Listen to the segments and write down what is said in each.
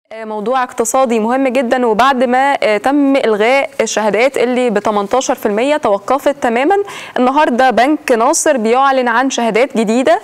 موضوع اقتصادي مهم جدا وبعد ما تم الغاء الشهادات اللي ب 18% توقفت تماما النهارده بنك ناصر بيعلن عن شهادات جديده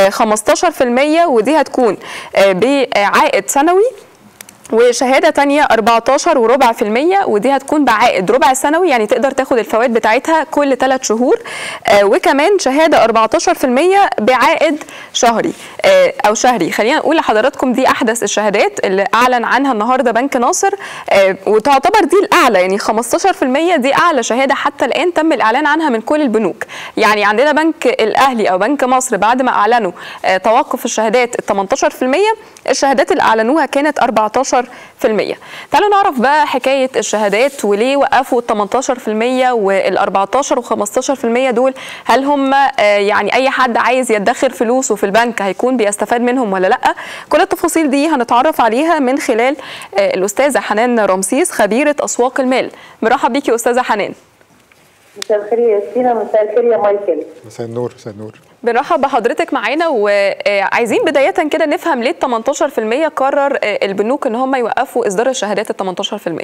15% ودي هتكون بعائد سنوي وشهاده تانية 14 وربع في المية ودي هتكون بعائد ربع سنوي يعني تقدر تاخد الفوائد بتاعتها كل ثلاث شهور آه وكمان شهاده 14% بعائد شهري آه او شهري خلينا نقول لحضراتكم دي احدث الشهادات اللي اعلن عنها النهارده بنك ناصر آه وتعتبر دي الاعلى يعني 15% دي اعلى شهاده حتى الان تم الاعلان عنها من كل البنوك يعني عندنا بنك الاهلي او بنك مصر بعد ما اعلنوا آه توقف الشهادات ال 18% الشهادات اللي اعلنوها كانت 14 تعالوا نعرف بقى حكايه الشهادات وليه وقفوا ال 18% وال 14 و 15% دول هل هم يعني اي حد عايز يدخر فلوسه في البنك هيكون بيستفاد منهم ولا لا كل التفاصيل دي هنتعرف عليها من خلال الاستاذه حنان رمسيس خبيره اسواق المال مرحب بيكي استاذه حنان مساء الخير يا سينا مساء الخير يا مايكل مساء النور مساء النور بنرحب بحضرتك معانا وعايزين بدايه كده نفهم ليه ال 18% قرر البنوك ان هم يوقفوا اصدار الشهادات ال 18%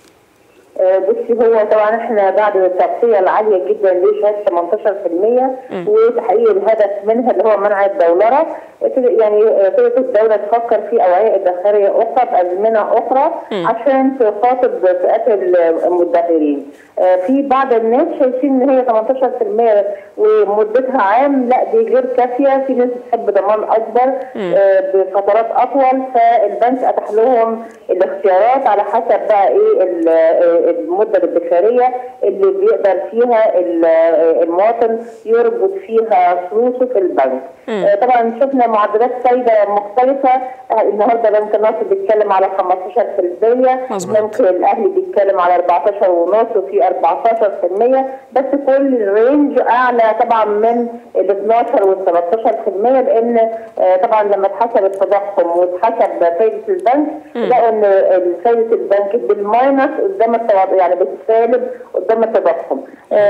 بصي هو طبعا احنا بعد التغطيه العاليه جدا لشهاده 18% وتحقيق الهدف منها اللي هو منع الدولره يعني ابتدت الدوله تفكر في اوعيه ادخاريه اخرى بازمنه اخرى م. عشان تخاطب فئات المدخرين. في بعض الناس شايفين ان هي 18% ومدتها عام لا دي غير كافيه في ناس بتحب ضمان اكبر م. بفترات اطول فالبنك اتاح لهم الاختيارات على حسب بقى ايه المده الادخاريه اللي بيقدر فيها المواطن يربط فيها فلوسه في البنك. م. طبعا شفنا معدلات فايده مختلفه النهارده بنك الناصر بيتكلم على 15% بنك الاهلي بيتكلم على 14 ونص وفي 14% بس كل الرينج اعلى طبعا من ال 12 وال 13% لان طبعا لما اتحسب التضخم واتحسب فايده البنك لقوا ان فايده البنك بالماينس قدام يعني بالسالب قدام التضخم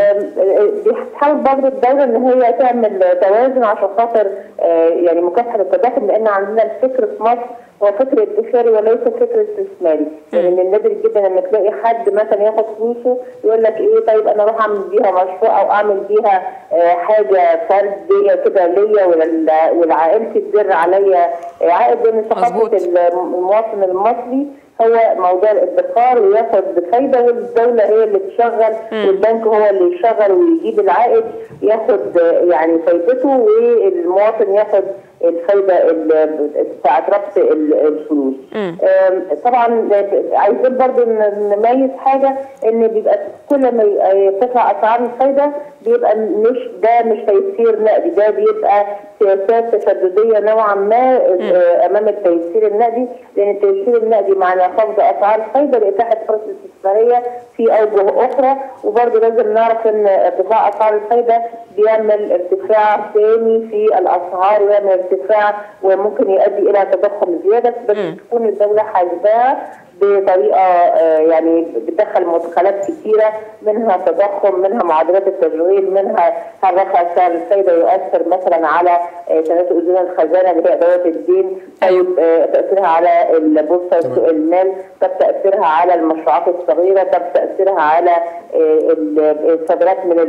بتحاول برضه الدوله ان هي تعمل توازن عشان خاطر يعني مكافحه التضخم لان عندنا الفكر في مصر هو فكر ادخاري وليس فكر استثماري يعني من النادر جدا لما تلاقي حد مثلا ياخد فلوسه يقول لك ايه طيب انا اروح اعمل بيها مشروع او اعمل بيها حاجه فرديه كده ليا ولعائلتي تدر عليا عائد لان ثقافه المواطن المصري هو موضوع الادخار وياخد فايده والدوله هي اللي تشغل والبنك هو اللي يشغل ويجيب العائد ياخد يعني فايدته والمواطن ياخد الفايده بتاعت ربط الفلوس. طبعا عايزين برضو نميز حاجه ان بيبقى كل ما يرتفع اسعار الفايده بيبقى مش ده مش تيسير نقدي ده بيبقى سياسات تشدديه نوعا ما امام التيسير النقدي لان التيسير النقدي معناه خفض اسعار الفايده لاتاحه فرص استثماريه في اوجه اخرى وبرضه لازم نعرف ان ارتفاع اسعار الفايده بيعمل ارتفاع ثاني في الاسعار ويعمل ارتفاع وممكن يؤدي الى تضخم زياده بس تكون الدوله حاسباها بطريقه يعني بتدخل مدخلات كثيره منها تضخم منها معدلات التشغيل منها هل رفع سعر الفايده يؤثر مثلا على تناسق اذون الخزانه اللي هي ادوات الدين طيب تاثيرها على البورصه وسوق المال طب تاثيرها على المشروعات الصغيره طب تاثيرها على الصادرات من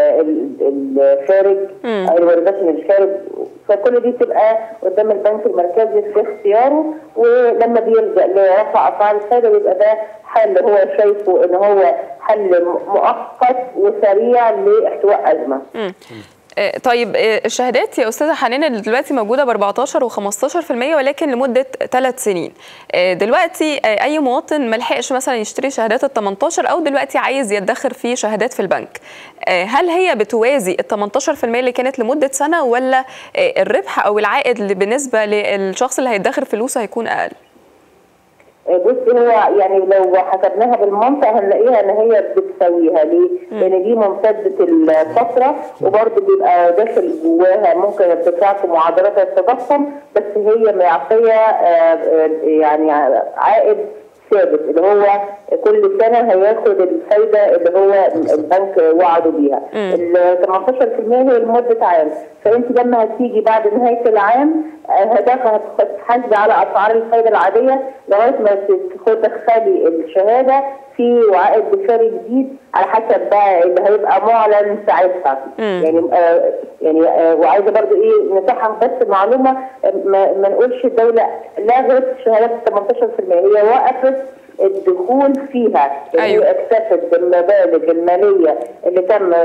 الخارج الواردات من الخارج فكل دي تبقى قدام البنك المركزي في اختياره ولما بيلجا لرفع اسعار الفايده بيبقى ده حل هو شايفه ان هو حل مؤقت وسريع لاحتواء ازمه. طيب الشهادات يا استاذه حنان اللي دلوقتي موجوده ب 14 و15% ولكن لمده ثلاث سنين. دلوقتي اي مواطن ما لحقش مثلا يشتري شهادات ال 18 او دلوقتي عايز يدخر في شهادات في البنك. هل هي بتوازي ال 18% اللي كانت لمده سنه ولا الربح او العائد اللي بالنسبه للشخص اللي هيدخر فلوسه هيكون اقل؟ بصي هو يعني لو حسبناها بالمنطق هنلاقيها ان هي بتساويها ليه؟ لان دي ممتده الفتره وبرده بيبقى داخل جواها ممكن ارتفاع في معدلات التضخم بس هي معطيه يعني عائد ثابت اللي هو كل سنه هياخد الفايده اللي هو البنك وعده بيها ال 18% هي لمده عام فانت لما هتيجي بعد نهايه العام هدفها هتحاسبي على اسعار الفايده العاديه لغايه ما تدخلي الشهاده في وعاء ادخاري جديد على حسب بقى اللي هيبقى معلن ساعتها يعني آه يعني آه وعايزه برضو ايه نصحح بس معلومه ما, ما نقولش الدوله لغت شهادات 18% هي وقفت الدخول فيها اللي أيوة. هي اكتفت بالمبالغ الماليه اللي تم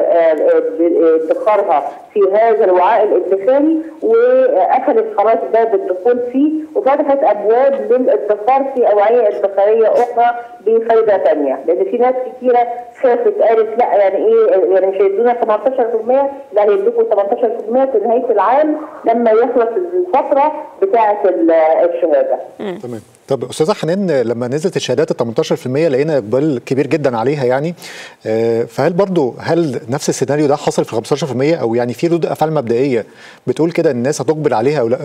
ادخارها في هذا الوعاء الادخاري وقفلت خلاص باب الدخول فيه وفتحت ابواب للادخار في اوعيه ادخاريه اخرى بفائده ثانيه لان في ناس كثيره خافت قالت لا يعني ايه يعني مش هيدونا 18% لا هيدوكوا 18% في نهايه العام لما يخلص الفتره بتاعه الشهاده. تمام طب استاذه حنان لما نزلت الشهادات ال 18% لقينا اقبال كبير جدا عليها يعني فهل برضو هل نفس السيناريو ده حصل في 15% او يعني في ردود افعال مبدئيه بتقول كده الناس هتقبل عليها او لا؟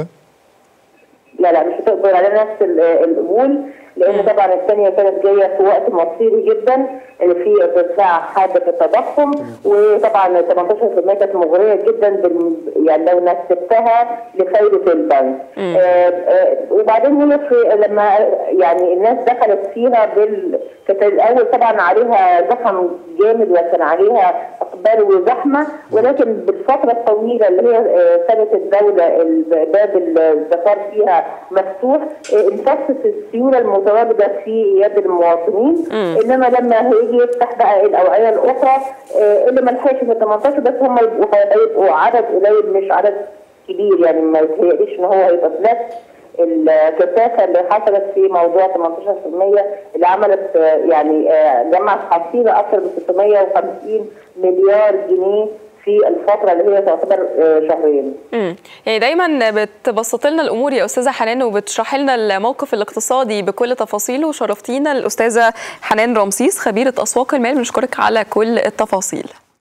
لا لا مش هتقبل على نفس القبول لان طبعا الثانيه كانت جايه في وقت مصيري جدا اللي فيه ارتفاع حاد في التضخم وطبعا 18% كانت مغريه جدا بال... يعني لو نسبتها لفائده البنك آه آه وبعدين هي في لما يعني الناس دخلت فيها بال كانت الاول طبعا عليها زخم جامد وكان عليها اقبال وزحمه ولكن بالفتره الطويله اللي هي كانت الدوله باب الزفار فيها مفتوح امتصت السيوله المتواجده في يد المواطنين م. انما لما هيجي يفتح بقى الاوعيه الاخرى اللي ما لحقش في 18 بس هم يبقوا هيبقوا عدد قليل مش عدد كبير يعني ما يتهيأليش ان هو هيبقى بنفس الكثافه اللي حصلت في موضوع 18% اللي عملت يعني جمعت حصيله اكثر من 650 مليار جنيه في الفترة اللي هي تعتبر شهرين. امم يعني دايما بتبسط لنا الامور يا استاذه حنان وبتشرح لنا الموقف الاقتصادي بكل تفاصيله وشرفتينا الاستاذه حنان رمسيس خبيره اسواق المال بنشكرك على كل التفاصيل.